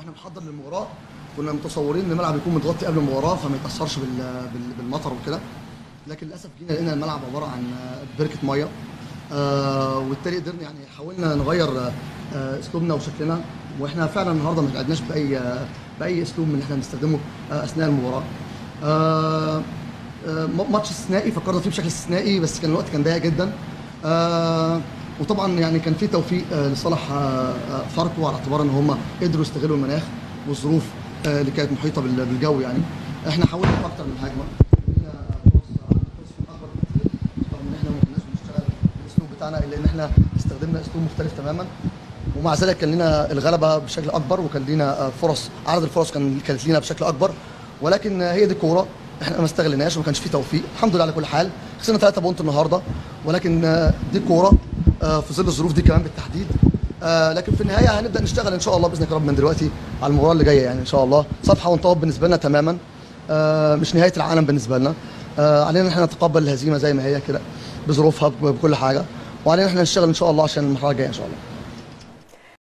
واحنا بنحضر للمباراه كنا متصورين ان الملعب يكون متغطي قبل المباراه فما يتاثرش بال... بال... بالمطر وكده لكن للاسف جينا لقينا الملعب عباره عن آه، بركه ميه آه وبالتالي قدرنا يعني حاولنا نغير آه اسلوبنا وشكلنا واحنا فعلا النهارده ما قعدناش باي آه باي اسلوب من اللي احنا بنستخدمه آه اثناء المباراه آه آه ماتش استثنائي فكرنا فيه بشكل استثنائي بس كان الوقت كان ضيق جدا آه وطبعا يعني كان في توفيق آه لصالح آه آه فاركو على اعتبار ان هم قدروا يستغلوا المناخ والظروف آه اللي كانت محيطه بال- بالجو يعني احنا حاولنا في اكتر من هجمه لينا فرص فرص اكبر بكتير رغم ان احنا ما كناش بنشتغل بالاسلوب بتاعنا الا ان احنا استخدمنا اسلوب مختلف تماما ومع ذلك كان لنا الغلبه بشكل اكبر وكان لنا آه، فرص عدد الفرص كان كانت لينا بشكل اكبر ولكن آه، هي دي الكوره احنا ما استغلناش وما كانش في توفيق الحمد لله على كل حال خسرنا 3 بونت النهارده ولكن آه، دي الكوره آه، في ظل الظروف دي كمان بالتحديد آه، لكن في النهايه هنبدا نشتغل ان شاء الله باذن الله رب من دلوقتي على المباراه اللي جايه يعني ان شاء الله صفحه وانطبق بالنسبه لنا تماما آه، مش نهايه العالم بالنسبه لنا آه، علينا ان احنا نتقبل الهزيمه زي ما هي كده بظروفها بكل حاجه وعلينا ان احنا نشتغل ان شاء الله عشان المرحله الجايه ان شاء الله